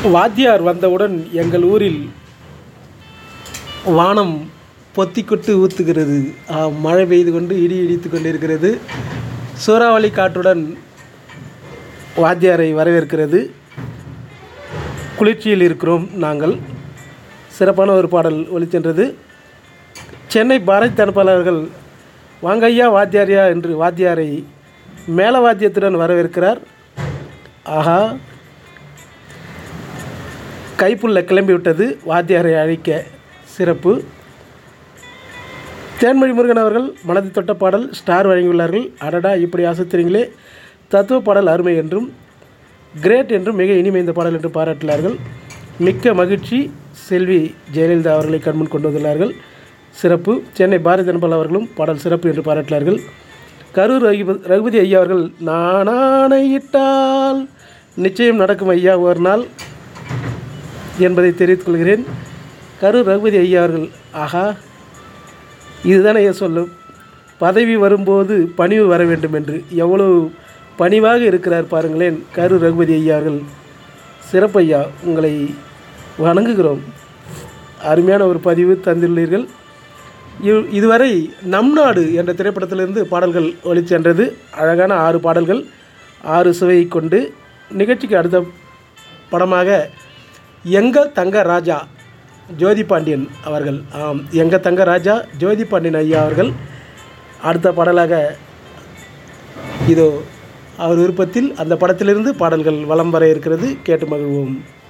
வாத்தியார் வந்தவுடன் எங்கள் ஊரில் வானம் பொத்திக்கொட்டு ஊற்றுகிறது ஆம், மழை பெய்து கொண்டு இடி இடித்து கொண்டிருக்கிறது சூறாவளி காற்றுடன் வாத்தியாரை வரவேற்கிறது குளிர்ச்சியில் இருக்கிறோம் நாங்கள் சிறப்பான ஒரு பாடல் ஒலிச்சென்றது சென்னை பாரதி தனப்பாளர்கள் வாங்கய்யா வாத்தியாரியா என்று வாத்தியாரை மேல வாத்தியத்துடன் வரவேற்கிறார் ஆஹா கைப்புள்ள கிளம்பிவிட்டது வாத்தியாரை அழைக்க சிறப்பு தேன்மொழி முருகன் அவர்கள் மனதை தொட்ட பாடல் ஸ்டார் வழங்கியுள்ளார்கள் அடடா இப்படி அசத்துறீங்களே தத்துவ பாடல் அருமை என்றும் கிரேட் என்றும் மிக இனிமை இந்த பாடல் என்று பாராட்டினார்கள் மிக்க மகிழ்ச்சி செல்வி ஜெயலலிதா அவர்களை கண்முன் கொண்டு வந்துள்ளார்கள் சிறப்பு சென்னை பாரதி தனபால் அவர்களும் பாடல் சிறப்பு என்று பாராட்டினார்கள் கரூர் ரகுபதி ரகுபதி ஐயா அவர்கள் நானானையிட்டால் நிச்சயம் நடக்கும் ஐயா ஒரு நாள் என்பதை தெரிவித்துக் கொள்கிறேன் கரூர் ரகுபதி ஐயா அவர்கள் ஆஹா இதுதானே ஐயா சொல்லும் பதவி வரும்போது பணிவு வர வேண்டும் என்று எவ்வளவு பணிவாக இருக்கிறார் பாருங்களேன் கரூர் ரகுபதி ஐயா அவர்கள் சிறப்பையா உங்களை வணங்குகிறோம் அருமையான ஒரு பதிவு தந்துள்ளீர்கள் இ- இதுவரை நம் நாடு என்ற திரைப்படத்திலிருந்து பாடல்கள் ஒளிச்சென்றது அழகான ஆறு பாடல்கள் ஆறு சுவையை கொண்டு நிகழ்ச்சிக்கு அடுத்த படமாக எங்க தங்க ராஜா ஜோதி பாண்டியன் அவர்கள் ஆம் எங்க தங்க ராஜா ஜோதி பாண்டியன் ஐயா அவர்கள் அடுத்த பாடலாக இதோ அவர் விருப்பத்தில் அந்த படத்திலிருந்து பாடல்கள் வலம் வர இருக்கிறது கேட்டு மகிழ்வோம்